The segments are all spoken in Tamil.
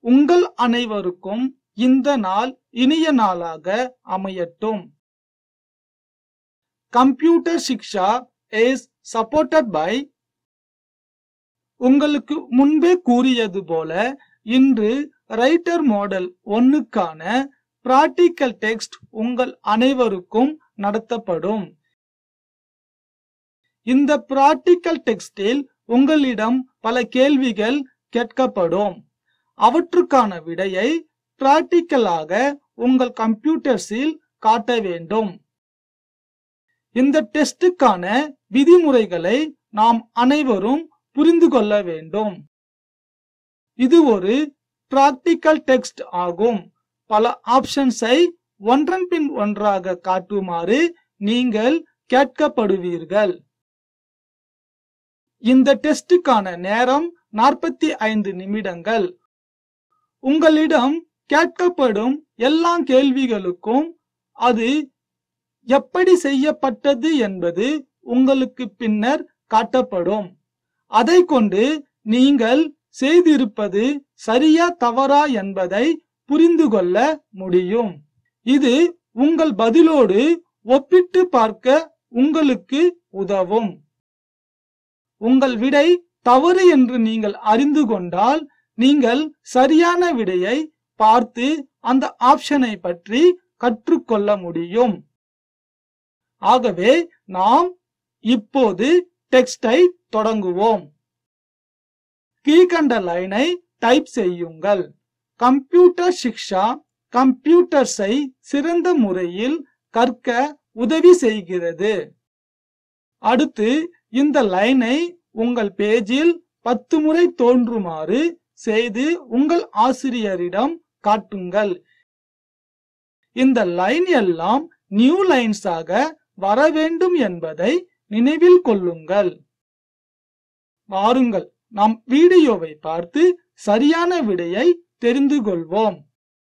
உங்கள் அனைவருக்கும் இந்த நாள் இனிய நாளாக அமையட்டும் computer Shiksha is supported by உங்களுக்கு முன்பே கூறியது போல இன்று ரைட்டர் மாடல் ஒன்னுக்கான பிராக்டிக்கல் டெக்ஸ்ட் உங்கள் அனைவருக்கும் நடத்தப்படும் இந்த பிராக்டிக்கல் டெக்ஸ்டில் உங்களிடம் பல கேள்விகள் கேட்கப்படும் அவற்றுக்கான விடையை பிராக்டிக்கலாக உங்கள் கம்ப்யூட்டர்ஸில் காட்ட வேண்டும் இந்த டெஸ்டுக்கான விதிமுறைகளை நாம் அனைவரும் புரிந்து கொள்ள வேண்டும் இது ஒரு பிராக்டிக்கல் டெக்ஸ்ட் ஆகும் பல ஆப்ஷன்ஸை ஒன்றன் பின் ஒன்றாக காட்டுமாறு நீங்கள் கேட்கப்படுவீர்கள் இந்த டெஸ்டுக்கான நேரம் நாற்பத்தி ஐந்து நிமிடங்கள் உங்களிடம் கேட்கப்படும் எல்லா கேள்விகளுக்கும் அது எப்படி செய்யப்பட்டது என்பது உங்களுக்கு பின்னர் காட்டப்படும் அதை கொண்டு நீங்கள் செய்திருப்பது சரியா தவறா என்பதை புரிந்து கொள்ள முடியும் இது உங்கள் பதிலோடு ஒப்பிட்டு பார்க்க உங்களுக்கு உதவும் உங்கள் விடை தவறு என்று நீங்கள் அறிந்து கொண்டால் நீங்கள் சரியான விடையை பார்த்து அந்த ஆப்ஷனை பற்றி கற்றுக்கொள்ள முடியும் ஆகவே நாம் இப்போது டெக்ஸ்டை தொடங்குவோம் கீழ்கண்ட லைனை டைப் செய்யுங்கள் கம்ப்யூட்டர் சிக்ஷா கம்ப்யூட்டர்ஸை சிறந்த முறையில் கற்க உதவி செய்கிறது அடுத்து இந்த லைனை உங்கள் பேஜில் பத்து முறை தோன்றுமாறு செய்து உங்கள் ஆசிரியரிடம் காட்டுங்கள் இந்த லைன் எல்லாம் நியூ லைன்ஸாக வர வேண்டும் என்பதை நினைவில் கொள்ளுங்கள் வாருங்கள் நாம் வீடியோவை பார்த்து சரியான விடையை தெரிந்து கொள்வோம்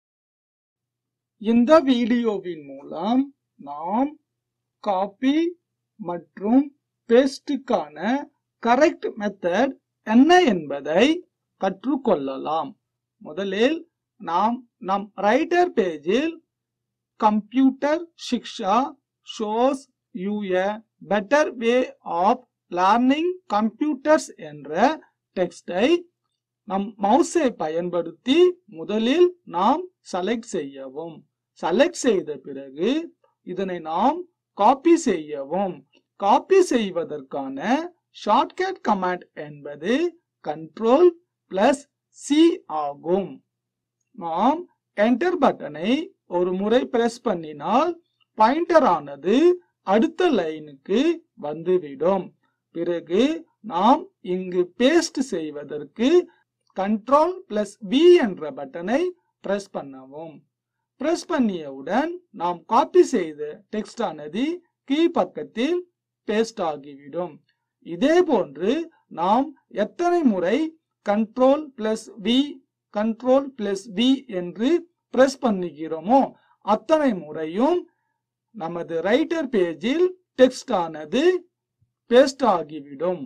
இந்த வீடியோவின் மூலம் நாம் காப்பி மற்றும் பேஸ்டுக்கான கரெக்ட் மெத்தட் என்ன என்பதை கற்றுக்கொள்ளலாம் முதலில் நாம் நம் ரைட்டர் பேஜில் computer Shiksha shows you a better way of learning computers என்ற டெக்ஸ்டை நம் மவுஸை பயன்படுத்தி முதலில் நாம் செலக்ட் செய்யவும் செலக்ட் செய்த பிறகு இதனை நாம் காப்பி செய்யவும் காப்பி செய்வதற்கான ஷார்ட்கட் கமாண்ட் என்பது கண்ட்ரோல் பிளஸ் சி ஆகும் நாம் என்டர் பட்டனை ஒரு முறை பிரஸ் பண்ணினால் பாயிண்டர் ஆனது அடுத்த லைனுக்கு வந்துவிடும் பிறகு நாம் இங்கு பேஸ்ட் செய்வதற்கு கண்ட்ரோல் பிளஸ் வி என்ற பட்டனை பிரஸ் பண்ணவும் பிரஸ் பண்ணியவுடன் நாம் காப்பி செய்த டெக்ஸ்ட் ஆனது கீழ் பக்கத்தில் பேஸ்ட் ஆகிவிடும் இதே போன்று நாம் எத்தனை முறை control plus V control plus V என்று பிரஸ் பண்ணுகிறோமோ அத்தனை முறையும் நமது ரைட்டர் பேஜில் டெக்ஸ்ட் ஆனது பேஸ்ட் ஆகிவிடும்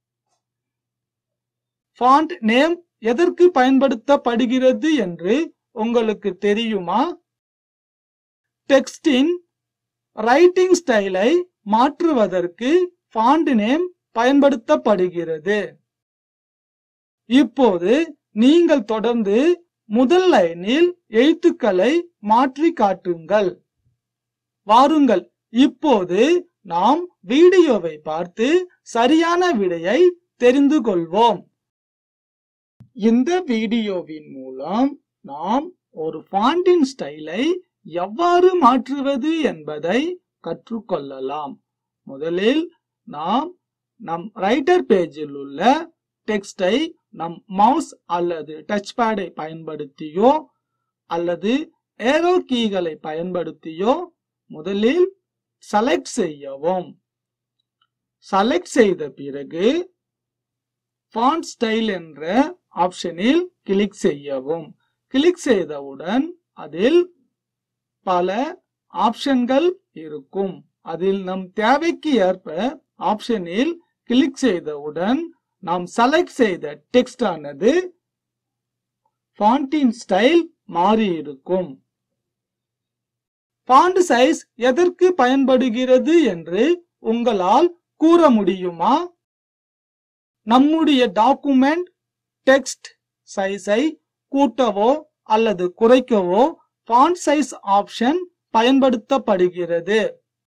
ஃபாண்ட் நேம் எதற்கு பயன்படுத்தப்படுகிறது என்று உங்களுக்கு தெரியுமா டெக்ஸ்டின் ரைட்டிங் ஸ்டைலை மாற்றுவதற்கு ஃபாண்ட் நேம் பயன்படுத்தப்படுகிறது இப்போது நீங்கள் தொடர்ந்து முதல் லைனில் எழுத்துக்களை மாற்றி காட்டுங்கள் வாருங்கள் இப்போது நாம் வீடியோவை பார்த்து சரியான விடையை தெரிந்து கொள்வோம் இந்த வீடியோவின் மூலம் நாம் ஒரு ஃபாண்டின் ஸ்டைலை எவ்வாறு மாற்றுவது என்பதை கற்றுக்கொள்ளலாம் முதலில் நாம் நம் ரைட்டர் பேஜில் உள்ள டெக்ஸ்டை நம் மவுஸ் அல்லது டச் பேடை பயன்படுத்தியோ அல்லது ஏரோ கீகளை பயன்படுத்தியோ முதலில் செலக்ட் செய்யவும் செலக்ட் செய்த பிறகு ஃபாண்ட் ஸ்டைல் என்ற ஆப்ஷனில் கிளிக் செய்யவும் கிளிக் செய்தவுடன் அதில் பல ஆப்ஷன்கள் இருக்கும் அதில் நம் தேவைக்கு ஏற்ப ஆப்ஷனில் கிளிக் செய்தவுடன் நாம் செலக்ட் செய்த டெக்ஸ்ட் ஆனது ஃபாண்டின் ஸ்டைல் மாறி இருக்கும் ஃபாண்ட் சைஸ் எதற்கு பயன்படுகிறது என்று உங்களால் கூற முடியுமா நம்முடைய டாக்குமெண்ட் டெக்ஸ்ட் சைஸை கூட்டவோ அல்லது குறைக்கவோ ஃபாண்ட் சைஸ் ஆப்ஷன் பயன்படுத்தப்படுகிறது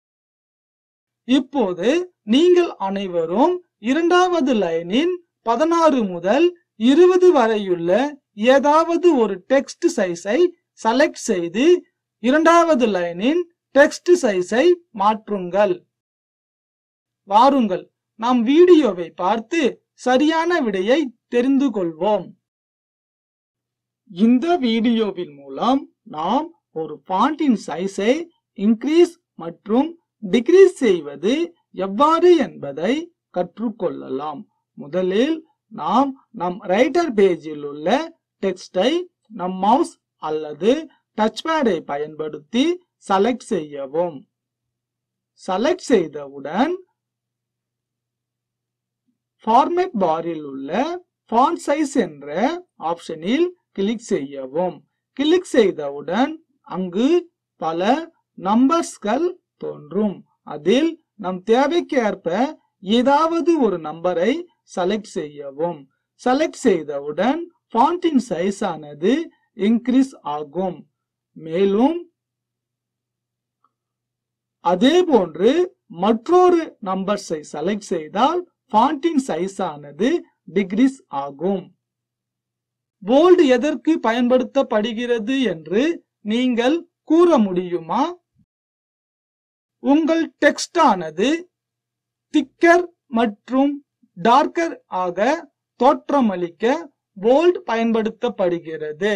இப்போது நீங்கள் அனைவரும் இரண்டாவது லைனின் பதினாறு முதல் இருபது வரையுள்ள ஏதாவது ஒரு டெக்ஸ்ட் சைஸை செலக்ட் செய்து இரண்டாவது லைனின் டெக்ஸ்ட் சைஸை மாற்றுங்கள் வாருங்கள் நாம் வீடியோவை பார்த்து சரியான விடையை தெரிந்து கொள்வோம் இந்த வீடியோவின் மூலம் நாம் ஒரு பாண்டின் சைஸை இன்க்ரீஸ் மற்றும் டிக்ரீஸ் செய்வது எவ்வாறு என்பதை கற்றுக்கொள்ளலாம் முதலில் நாம் நம் ரைட்டர் பேஜில் உள்ள டெக்ஸ்டை நம் மவுஸ் அல்லது டச் பேடை பயன்படுத்தி செலக்ட் செய்யவும் செலக்ட் செய்தவுடன் ஃபார்மேட் பாரில் உள்ள ஃபாண்ட் சைஸ் என்ற ஆப்ஷனில் கிளிக் செய்யவும் கிளிக் செய்தவுடன் அங்கு பல நம்பர்ஸ்கள் தோன்றும் அதில் நம் தேவைக்கு ஏற்ப ஏதாவது ஒரு நம்பரை செலக்ட் செய்யவும் செலக்ட் செய்தவுடன் ஃபாண்டின் சைஸ் ஆனது இன்க்ரீஸ் ஆகும் மேலும் அதே போன்று மற்றொரு நம்பர்ஸை செலக்ட் செய்தால் ஃபாண்டின் சைஸ் ஆனது டிக்ரீஸ் ஆகும் போல்டு எதற்கு பயன்படுத்தப்படுகிறது என்று நீங்கள் கூற முடியுமா உங்கள் டெக்ஸ்ட் ஆனது திக்கர் மற்றும் டார்க்கர் ஆக தோற்றமளிக்க போல்ட் பயன்படுத்தப்படுகிறது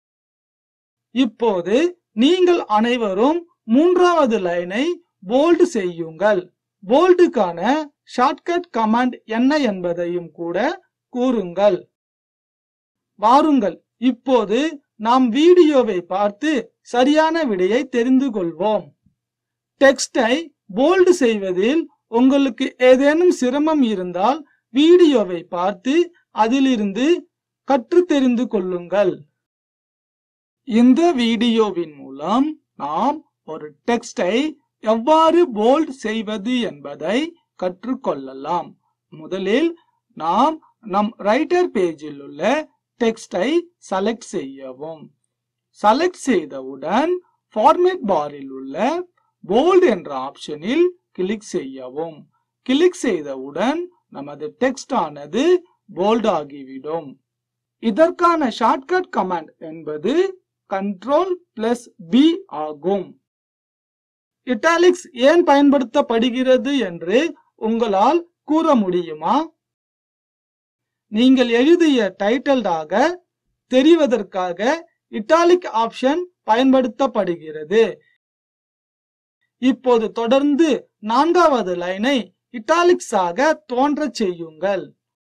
இப்போது நீங்கள் அனைவரும் மூன்றாவது லைனை போல்டு செய்யுங்கள் போல்டுக்கான ஷார்ட்கட் கமாண்ட் என்ன என்பதையும் கூட கூறுங்கள் வாருங்கள் இப்போது நாம் வீடியோவை பார்த்து சரியான விடையை தெரிந்து கொள்வோம் டெக்ஸ்டை போல்டு செய்வதில் உங்களுக்கு ஏதேனும் சிரமம் இருந்தால் வீடியோவை பார்த்து அதிலிருந்து கற்று தெரிந்து கொள்ளுங்கள் இந்த வீடியோவின் மூலம் நாம் ஒரு டெக்ஸ்டை எவ்வாறு போல்ட் செய்வது என்பதை கற்றுக்கொள்ளலாம் முதலில் நாம் நம் ரைட்டர் பேஜில் உள்ள டெக்ஸ்டை செலக்ட் செய்யவும் செலக்ட் செய்தவுடன் ஃபார்மேட் பாரில் உள்ள போல்ட் என்ற ஆப்ஷனில் கிளிக் செய்யவும் கிளிக் செய்தவுடன் நமது டெக்ஸ்ட் ஆனது போல்ட் ஆகிவிடும் இதற்கான ஷார்ட்கட் கமாண்ட் என்பது கண்ட்ரோல் பிளஸ் பி ஆகும் இட்டாலிக்ஸ் ஏன் பயன்படுத்தப்படுகிறது என்று உங்களால் கூற முடியுமா நீங்கள் எழுதிய டைட்டில்டாக தெரிவதற்காக இட்டாலிக் ஆப்ஷன் பயன்படுத்தப்படுகிறது இப்போது தொடர்ந்து நான்காவது லைனை இட்டாலிக்ஸ் ஆக தோன்றச் செய்யுங்கள்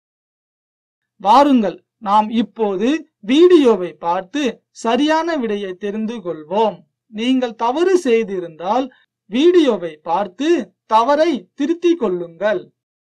வாருங்கள் நாம் இப்போது வீடியோவை பார்த்து சரியான விடையை தெரிந்து கொள்வோம் நீங்கள் தவறு செய்திருந்தால் வீடியோவை பார்த்து தவறை திருத்திக் கொள்ளுங்கள்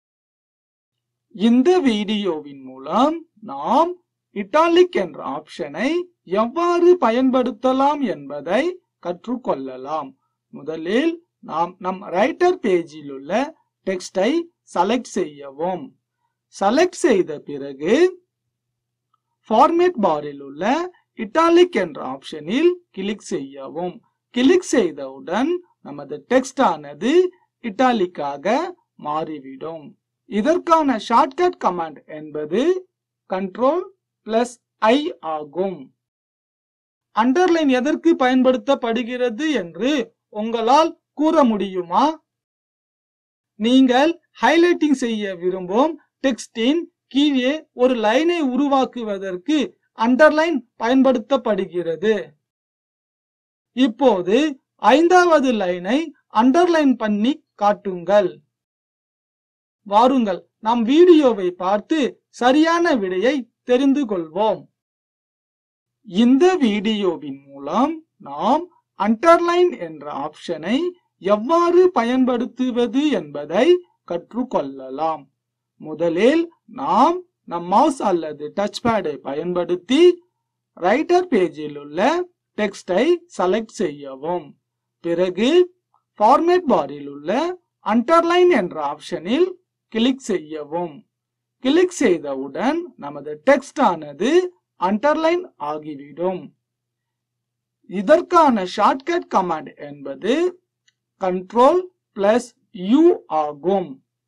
இந்த வீடியோவின் மூலம் நாம் இட்டாலிக் என்ற ஆப்ஷனை எவ்வாறு பயன்படுத்தலாம் என்பதை கற்றுக்கொள்ளலாம் முதலில் நாம் நம் ரைட்டர் பேஜில் உள்ள டெக்ஸ்டை செலக்ட் செய்யவும் செலக்ட் செய்த பிறகு ஃபார்மேட் பாரில் உள்ள இட்டாலிக் என்ற ஆப்ஷனில் கிளிக் செய்யவும் கிளிக் செய்தவுடன் நமது டெக்ஸ்ட் ஆனது இட்டாலிக்காக மாறிவிடும் இதற்கான ஷார்ட்கட் கமாண்ட் என்பது கண்ட்ரோல் பிளஸ் ஐ ஆகும் அண்டர்லைன் எதற்கு பயன்படுத்தப்படுகிறது என்று உங்களால் கூற முடியுமா நீங்கள் ஹைலைட்டிங் செய்ய விரும்பும் டெக்ஸ்டின் கீழே ஒரு லைனை உருவாக்குவதற்கு அண்டர்லைன் பயன்படுத்தப்படுகிறது இப்போது ஐந்தாவது லைனை அண்டர்லைன் பண்ணி காட்டுங்கள் வாருங்கள் நாம் வீடியோவை பார்த்து சரியான விடையை தெரிந்து கொள்வோம் இந்த வீடியோவின் மூலம் நாம் அண்டர்லைன் என்ற ஆப்ஷனை எவ்வாறு பயன்படுத்துவது என்பதை கற்றுக்கொள்ளலாம் முதலில் நாம் நம் மவுஸ் அல்லது டச் பேடை பயன்படுத்தி ரைட்டர் பேஜில் உள்ள டெக்ஸ்டை செலக்ட் செய்யவும் பிறகு ஃபார்மேட் பாரில் உள்ள அண்டர்லைன் என்ற ஆப்ஷனில் கிளிக் செய்யவும் கிளிக் செய்தவுடன் நமது டெக்ஸ்ட் ஆனது அண்டர்லைன் ஆகிவிடும் இதற்கான ஷார்ட்கட் கமாண்ட் என்பது கண்ட்ரோல் பிளஸ் யூ ஆகும்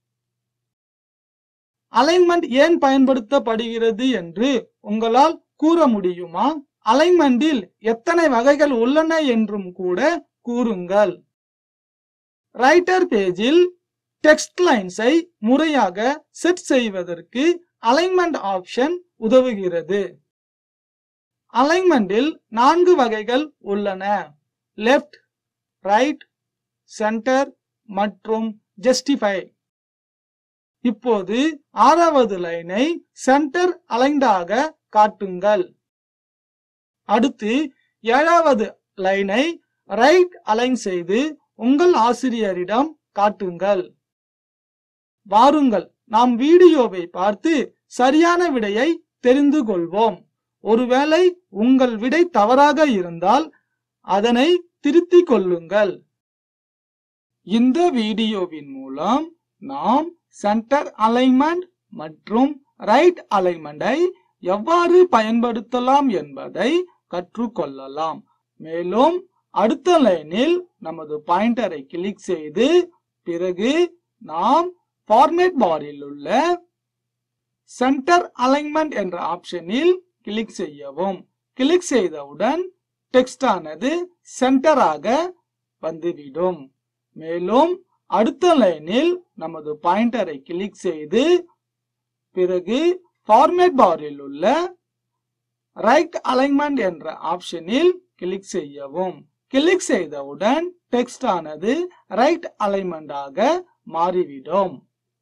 அலைன்மெண்ட் ஏன் பயன்படுத்தப்படுகிறது என்று உங்களால் கூற முடியுமா அலைன்மெண்டில் எத்தனை வகைகள் உள்ளன என்றும் கூட கூறுங்கள் ரைட்டர் பேஜில் டெக்ஸ்ட் லைன்ஸை முறையாக செட் செய்வதற்கு அலைன்மெண்ட் ஆப்ஷன் உதவுகிறது அலைன்மெண்டில் நான்கு வகைகள் உள்ளன லெஃப்ட் ரைட் சென்டர் மற்றும் ஜஸ்டிஃபை இப்போது ஆறாவது லைனை சென்டர் அலைண்டாக காட்டுங்கள் அடுத்து ஏழாவது லைனை ரைட் அலைன் செய்து உங்கள் ஆசிரியரிடம் காட்டுங்கள் வாருங்கள் நாம் வீடியோவை பார்த்து சரியான விடையை தெரிந்து கொள்வோம் ஒருவேளை உங்கள் விடை தவறாக இருந்தால் அதனை திருத்திக் கொள்ளுங்கள் இந்த வீடியோவின் மூலம் நாம் சென்டர் அலைன்மெண்ட் மற்றும் ரைட் அலைன்மெண்டை எவ்வாறு பயன்படுத்தலாம் என்பதை கற்றுக்கொள்ளலாம் மேலும் அடுத்த லைனில் நமது பாயிண்டரை கிளிக் செய்து பிறகு நாம் ஃபார்மேட் பாரில் உள்ள சென்டர் அலைன்மெண்ட் என்ற ஆப்ஷனில் கிளிக் செய்யவும் கிளிக் செய்தவுடன் டெக்ஸ்ட் ஆனது சென்டராக வந்துவிடும் மேலும் அடுத்த லைனில் நமது பாயிண்டரை கிளிக் செய்து பிறகு ஃபார்மேட் பாரில் உள்ள ரைட் அலைன்மெண்ட் என்ற ஆப்ஷனில் கிளிக் செய்யவும் கிளிக் செய்தவுடன் டெக்ஸ்ட் ஆனது ரைட் அலைன்மெண்டாக மாறிவிடும்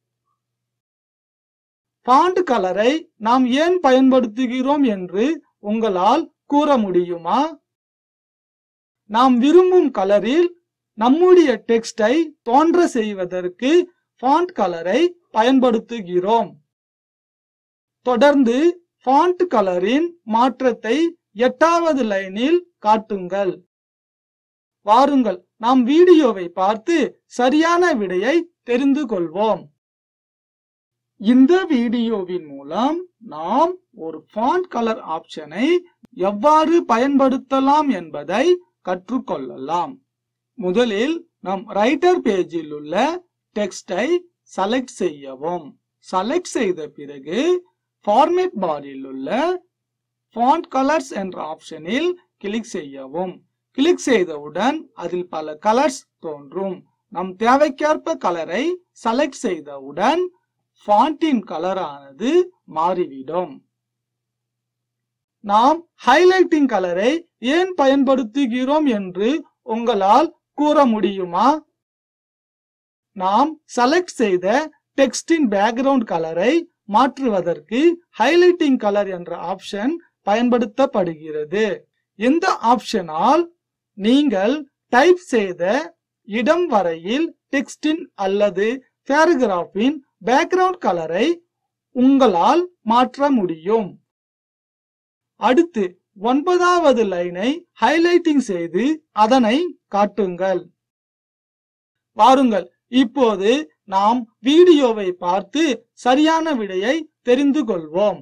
பாண்ட் கலரை நாம் ஏன் பயன்படுத்துகிறோம் என்று உங்களால் கூற முடியுமா நாம் விரும்பும் கலரில் நம்முடைய டெக்ஸ்டை தோன்ற செய்வதற்கு ஃபாண்ட் கலரை பயன்படுத்துகிறோம் தொடர்ந்து ஃபாண்ட் கலரின் மாற்றத்தை எட்டாவது லைனில் காட்டுங்கள் வாருங்கள் நாம் வீடியோவை பார்த்து சரியான விடையை தெரிந்து கொள்வோம் இந்த வீடியோவின் மூலம் நாம் ஒரு ஃபாண்ட் கலர் ஆப்ஷனை எவ்வாறு பயன்படுத்தலாம் என்பதை கற்றுக்கொள்ளலாம் முதலில் நம் ரைட்டர் பேஜில் உள்ள டெக்ஸ்டை செலக்ட் செய்யவும் செலக்ட் செய்த பிறகு ஃபார்மேட் பாரில் உள்ள ஃபாண்ட் கலர்ஸ் என்ற ஆப்ஷனில் கிளிக் செய்யவும் கிளிக் செய்தவுடன் அதில் பல கலர்ஸ் தோன்றும் நம் தேவைக்கேற்ப கலரை செலக்ட் செய்தவுடன் ஃபாண்டின் கலரானது மாறிவிடும் நாம் ஹைலைட்டிங் கலரை ஏன் பயன்படுத்துகிறோம் என்று உங்களால் கூற முடியுமா நாம் செலக்ட் செய்த டெக்ஸ்டின் பேக்ரவுண்ட் கலரை மாற்றுவதற்கு ஹைலைட்டிங் கலர் என்ற ஆப்ஷன் பயன்படுத்தப்படுகிறது இந்த ஆப்ஷனால் நீங்கள் டைப் செய்த இடம் வரையில் டெக்ஸ்டின் அல்லது பேராகிராஃபின் பேக்ரவுண்ட் கலரை உங்களால் மாற்ற முடியும் அடுத்து ஒன்பதாவது லைனை ஹைலைட்டிங் செய்து அதனை காட்டுங்கள் வாருங்கள் இப்போது நாம் வீடியோவை பார்த்து சரியான விடையை தெரிந்து கொள்வோம்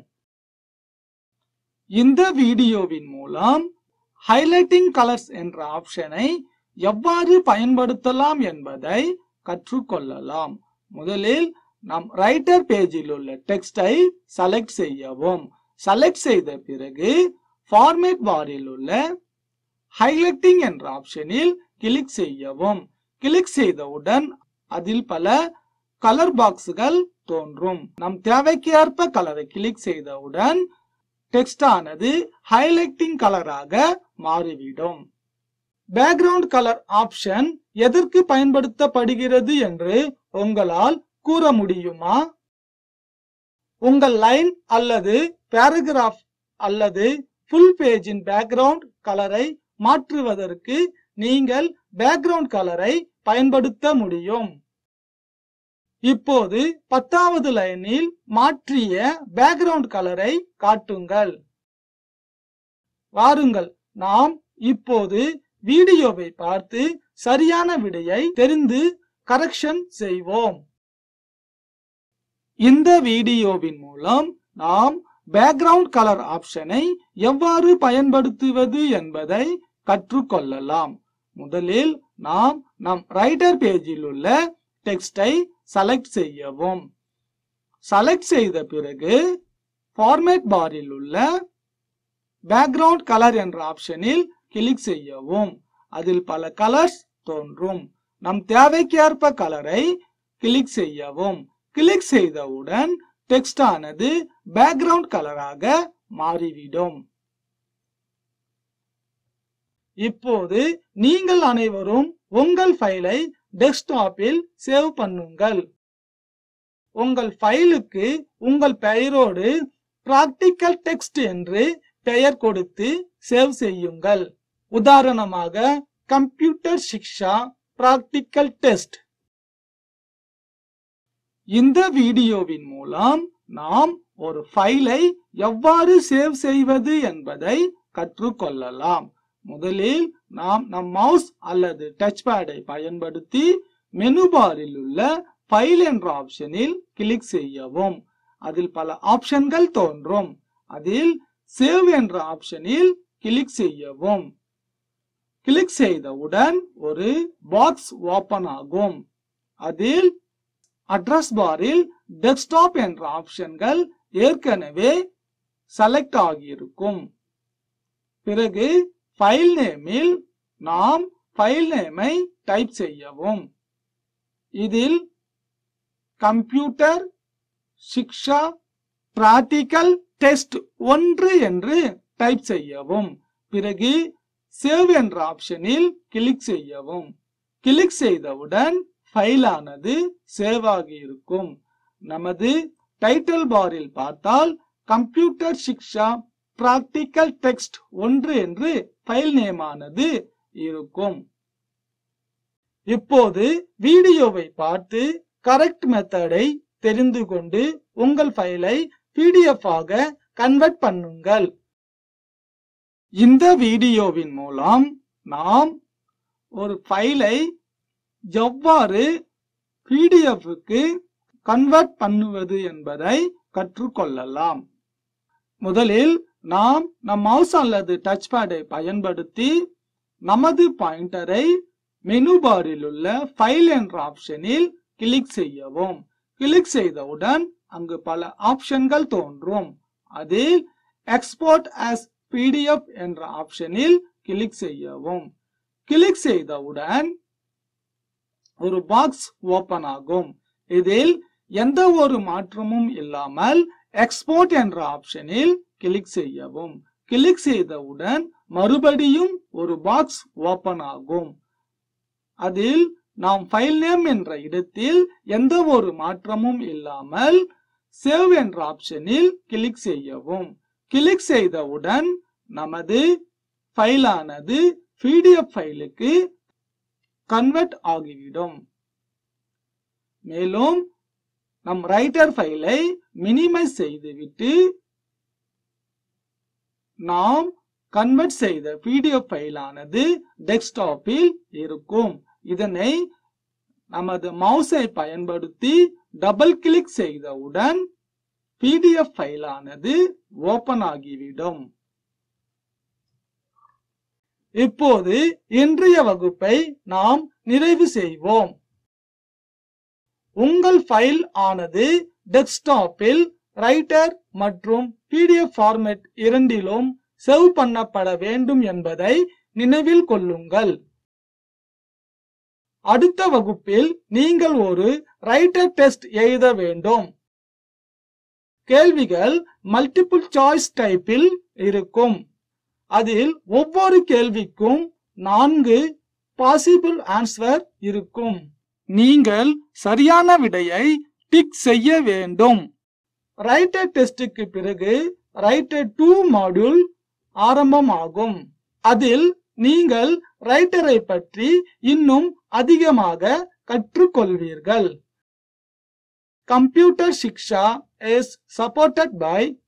இந்த வீடியோவின் மூலம் ஹைலைட்டிங் கலர்ஸ் என்ற ஆப்ஷனை எவ்வாறு பயன்படுத்தலாம் என்பதை கற்றுக்கொள்ளலாம் முதலில் நம் ரைட்டர் பேஜில் உள்ள டெக்ஸ்டை செலக்ட் செய்யவும் செலக்ட் செய்த பிறகு ஃபார்மேட் பாரில் உள்ள ஹைலைட்டிங் என்ற ஆப்ஷனில் கிளிக் செய்யவும் கிளிக் செய்தவுடன் அதில் பல கலர் பாக்ஸ்கள் தோன்றும் நம் தேவைக்கு ஏற்ப கலரை கிளிக் செய்தவுடன் டெக்ஸ்ட் ஆனது ஹைலைட்டிங் கலராக மாறிவிடும் பேக்ரவுண்ட் கலர் ஆப்ஷன் எதற்கு பயன்படுத்தப்படுகிறது என்று உங்களால் கூற முடியுமா உங்கள் லைன் அல்லது பேராகிராஃப் அல்லது ஃபுல் பேஜின் பேக்ரவுண்ட் கலரை மாற்றுவதற்கு நீங்கள் பேக்ரவுண்ட் கலரை பயன்படுத்த முடியும் இப்போது பத்தாவது லைனில் மாற்றிய பேக்ரவுண்ட் கலரை காட்டுங்கள் வாருங்கள் நாம் இப்போது வீடியோவை பார்த்து சரியான விடையை தெரிந்து கரெக்ஷன் செய்வோம் இந்த வீடியோவின் மூலம் நாம் பேக்ரவுண்ட் கலர் ஆப்ஷனை எவ்வாறு பயன்படுத்துவது என்பதை கற்றுக்கொள்ளலாம் முதலில் நாம் நம் ரைட்டர் பேஜில் உள்ள டெக்ஸ்டை செலக்ட் செய்யவும் செலக்ட் செய்த பிறகு ஃபார்மேட் பாரில் உள்ள பேக்ரவுண்ட் கலர் என்ற ஆப்ஷனில் கிளிக் செய்யவும் அதில் பல கலர்ஸ் தோன்றும் நம் தேவைக்கேற்ப கலரை கிளிக் செய்யவும் கிளிக் செய்தவுடன் டெக்ஸ்ட் ஆனது பேக்ரவுண்ட் கலராக மாறிவிடும் இப்போது நீங்கள் அனைவரும் உங்கள் ஃபைலை டெஸ்க்டாப்பில் சேவ் பண்ணுங்கள் உங்கள் ஃபைலுக்கு உங்கள் பெயரோடு பிராக்டிக்கல் டெக்ஸ்ட் என்று பெயர் கொடுத்து சேவ் செய்யுங்கள் உதாரணமாக கம்ப்யூட்டர் சிக்ஷா பிராக்டிக்கல் டெஸ்ட் இந்த வீடியோவின் மூலம் நாம் ஒரு ஃபைலை எவ்வாறு சேவ் செய்வது என்பதை கற்றுக்கொள்ளலாம் முதலில் நாம் நம் மவுஸ் அல்லது டச் பேடை பயன்படுத்தி மெனு பாரில் உள்ள ஃபைல் என்ற ஆப்ஷனில் கிளிக் செய்யவும் அதில் பல ஆப்ஷன்கள் தோன்றும் அதில் சேவ் என்ற ஆப்ஷனில் கிளிக் செய்யவும் கிளிக் செய்தவுடன் ஒரு பாக்ஸ் ஓபன் ஆகும் அதில் அட்ரஸ் பாரில் டெஸ்க்டாப் என்ற ஆப்ஷன்கள் ஏற்கனவே செலக்ட் ஆகியிருக்கும் பிறகு ஃபைல் நேமில் நாம் ஃபைல் நேமை டைப் செய்யவும் இதில் கம்ப்யூட்டர் சிக்ஷா பிராக்டிக்கல் டெஸ்ட் ஒன்று என்று டைப் செய்யவும் பிறகு சேவ் என்ற ஆப்ஷனில் கிளிக் செய்யவும் கிளிக் செய்தவுடன் ஃபைலானது சேவ் ஆகி இருக்கும் நமது டைட்டில் பாரில் பார்த்தால் கம்ப்யூட்டர் சிக்ஷா பிராக்டிக்கல் டெக்ஸ்ட் ஒன்று என்று ஃபைல் நேமானது இருக்கும் இப்போது வீடியோவை பார்த்து கரெக்ட் மெத்தடை தெரிந்து கொண்டு உங்கள் ஃபைலை பிடிஎஃப் ஆக கன்வெர்ட் பண்ணுங்கள் இந்த வீடியோவின் மூலம் நாம் ஒரு ஃபைலை எவ்வாறு பிடிஎஃப்க்கு கன்வெர்ட் பண்ணுவது என்பதை கற்றுக்கொள்ளலாம் முதலில் நாம் நம் மவுஸ் அல்லது டச் பேடை பயன்படுத்தி நமது பாயிண்டரை மெனு பாரில் உள்ள ஃபைல் என்ற ஆப்ஷனில் கிளிக் செய்யவும் கிளிக் செய்தவுடன் அங்கு பல ஆப்ஷன்கள் தோன்றும் அதில் எக்ஸ்போர்ட் ஆஸ் பிடிஎஃப் என்ற ஆப்ஷனில் கிளிக் செய்யவும் கிளிக் செய்தவுடன் ஒரு பாக்ஸ் ஓபன் ஆகும் இதில் எந்த ஒரு மாற்றமும் இல்லாமல் எக்ஸ்போர்ட் என்ற ஆப்ஷனில் கிளிக் செய்யவும் கிளிக் செய்தவுடன் மறுபடியும் ஒரு பாக்ஸ் ஓபன் ஆகும் அதில் நாம் ஃபைல் நேம் என்ற இடத்தில் எந்த ஒரு மாற்றமும் இல்லாமல் சேவ் என்ற ஆப்ஷனில் கிளிக் செய்யவும் கிளிக் செய்தவுடன் நமது ஃபைலானது பிடிஎஃப் ஃபைலுக்கு கன்வெர்ட் ஆகிவிடும் மேலும் நம் ரைட்டர் ஃபைலை மினிமைஸ் செய்துவிட்டு நாம் கன்வெர்ட் செய்த பிடிஎஃப் ஃபைலானது டெஸ்க்டாப்பில் இருக்கும் இதனை நமது மவுஸை பயன்படுத்தி டபுள் கிளிக் செய்தவுடன் பிடிஎஃப் ஃபைலானது ஓபன் ஆகிவிடும் இப்போது இன்றைய வகுப்பை நாம் நிறைவு செய்வோம் உங்கள் ஃபைல் ஆனது டெஸ்க்டாப்பில் ரைட்டர் மற்றும் பிடிஎஃப் ஃபார்மேட் இரண்டிலும் சேவ் பண்ணப்பட வேண்டும் என்பதை நினைவில் கொள்ளுங்கள் அடுத்த வகுப்பில் நீங்கள் ஒரு ரைட்டர் டெஸ்ட் எழுத வேண்டும் கேள்விகள் மல்டிபிள் சாய்ஸ் டைப்பில் இருக்கும் அதில் ஒவ்வொரு கேள்விக்கும் நான்கு பாசிபிள் ஆன்சர் இருக்கும் நீங்கள் சரியான விடையை டிக் செய்ய வேண்டும் ரைட்டர் டெஸ்டுக்கு பிறகு ரைட்டர் டூ மாடியூல் ஆரம்பமாகும் அதில் நீங்கள் ரைட்டரை பற்றி இன்னும் அதிகமாக கற்றுக்கொள்வீர்கள் computer Shiksha is supported by